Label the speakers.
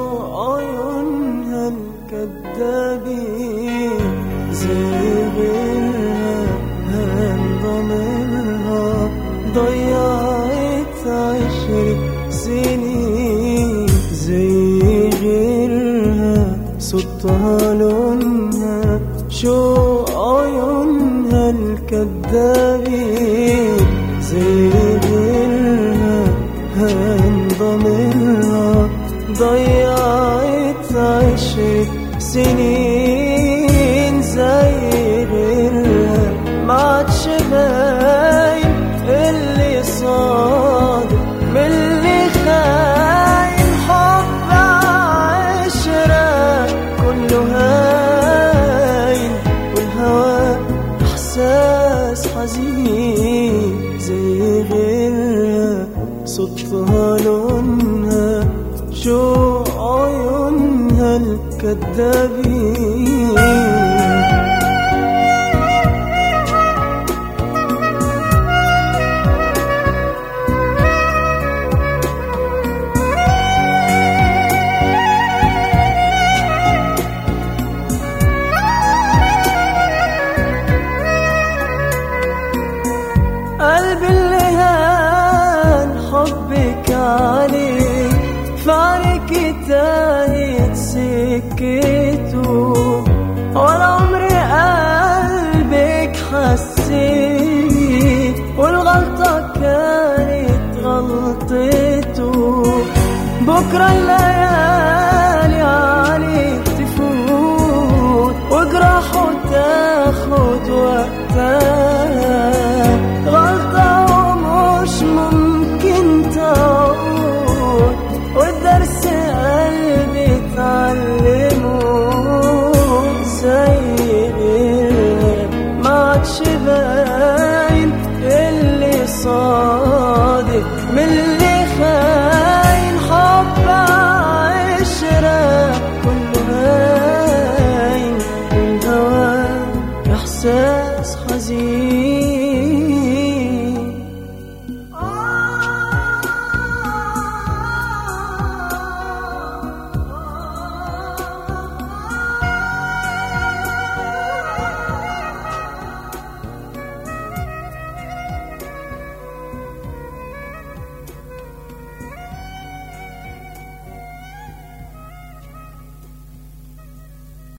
Speaker 1: عيونها الكدابين زي غيرها هنضمرها ضيعت عشر سنين زي غيرها صوتها لونها شو عيونها الكدابين زي غيرها هنضمرها ضيعت عشر سنين زي غيرها ما عادش باين اللي صادق من اللي خاين حب عشرة كله هاين والهوى احساس حزين زي غيرها صوتها لونها شو عيونها الكدابين قلبي اللي هان حبك عليه فارك تاهت سكته ولا عمري قلبك حسيت والغلطة كانت غلطته بكرة الليالي عليك تفوت وجراحه تاخد وقتها غلطة ومش ممكن تعود والدرس قلبي اتعلمه زي غيرها ما عادش باين اللي صادق من اللي خاين حب عشرة